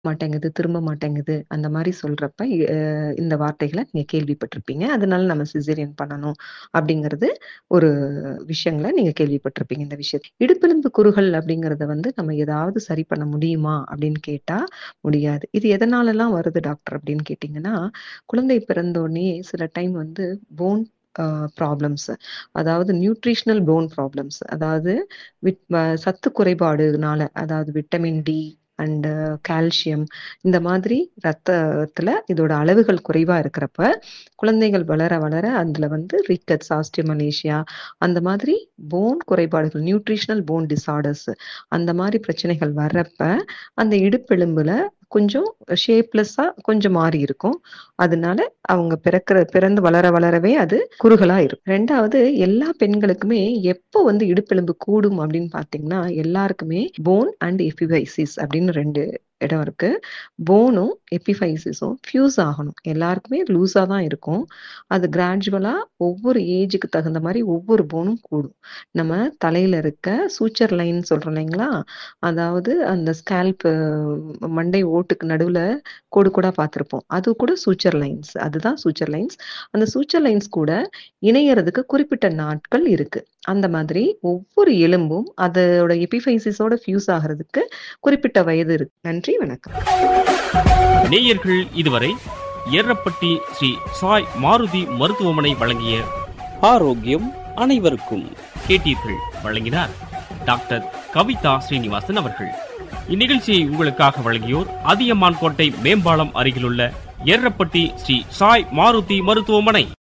மாட்டேங்குது, திரும்ப மாட்டேங்குது. அந்த மாரி சொல்றப்ப, அ இந்த வார்த்தைகள நீங்க கேள்விப்பட்டிருப்பீங்க. அதனால நம்ம சிசேரியன் பண்ணணும் அப்படிங்கிறது ஒரு விஷயங்கள நீங்க கேள்விப்பட்டிருப்பீங்க இந்த விஷயத்த. இடுப்பெலும்பு குறுகல் அப்படிங்கிறத வந்து நம்ம ஏதாவது சரி பண்ண முடியுமா அப்படின்னு கேட்டா, முடியாது. இது எதனாலலாம் வருது டாக்டர் அப்படின்னு கேட்டீங்கன்னா, குழந்தை பிறந்தோனயே சில டைம் வந்து போன் அ ப்ராப்ளம்ஸ் அதாவது நியூட்ரிஷனல் போன் ப்ராப்ளம்ஸ் அதாவது விட் அ சத்து குறைபாடுனால அதாவது விட்டமின் டி அண்ட் கால்சியம் இந்த மாதிரி ரத்தத்துல இதோட அளவுகள் குறைவா இருக்கிறப்ப, குழந்தைகள் வளர வளர அதுல வந்து ரிக்கட்ஸ், ஆஸ்டியோமலேசியா அந்த மாதிரி போன் குறைபாடுகள் நியூட்ரிஷனல் போன் டிஸார்டர்ஸ் அந்த மாரி பிரச்சனைகள் வர்றப்ப, அந்த இடுப்பெலும்புல கொஞ்சம் ஷேப்லெஸ்ஸா கொஞ்சம் மாறி இருக்கும். அதனால அவங்க பிறக்கிற பிறந்து வளர வளரவே அது குறுகலா இருக்கும். 2வது எல்லா பெண்களுக்குமே எப்போ வந்து இடுப்பெலும்பு கூடும் அப்படின்னு பார்த்தீங்கன்னா, எல்லாருக்குமே போன் அண்ட் எபிபைசிஸ் அப்படின்னு 2 இடம் இருக்கு. போனும், எபிபைசிஸும் ஃபியூஸ் ஆகணும். எல்லாருக்குமே லூஸா தான் இருக்கும். அது கிராஜுவலா ஒவ்வொரு ஏஜுக்கு தகுந்த மாரி ஒவ்வொரு போனும் கூடும். நம்ம தலையில இருக்க சூச்சர் லைன் சொல்றோம் இல்லைங்களா? அதாவது அந்த ஸ்கேல்ப் மண்டை ஓட்டுக்கு நடுவுல கோடு கோடா பார்த்திருப்போம். அது கூட சூச்சர் லைன்ஸ். அதுதான் சூச்சர் லைன்ஸ். அந்த சூச்சர் லைன்ஸ் கூட இணையறதுக்கு குறிப்பிட்ட நாட்கள் இருக்கு. அந்த மாதிரி ஒவ்வொரு எலும்பும் அதோட எபிபைசிஸோட ஃபியூஸ் ஆகுறதுக்கு குறிப்பிட்ட வயது இருக்கு. நன்றி, வணக்கம். நேயர்கள் இதுவரை ஏரப்பட்டி ஸ்ரீ சாய் மாருதி மருத்துவமனை வழங்கிய ஆரோக்கியம் அனைவருக்கும் கேட்டீர்கள் வழங்கினார் டாக்டர் கவிதா ஸ்ரீனிவாசன் அவர்கள் இந்நிகழ்ச்சியை உங்களுக்காக வழங்கியோர் அதியமான் கோட்டை மேம்பாலம் அருகிலுள்ள ஏரப்பட்டி ஸ்ரீ சாய் மாருதி மருத்துவமனை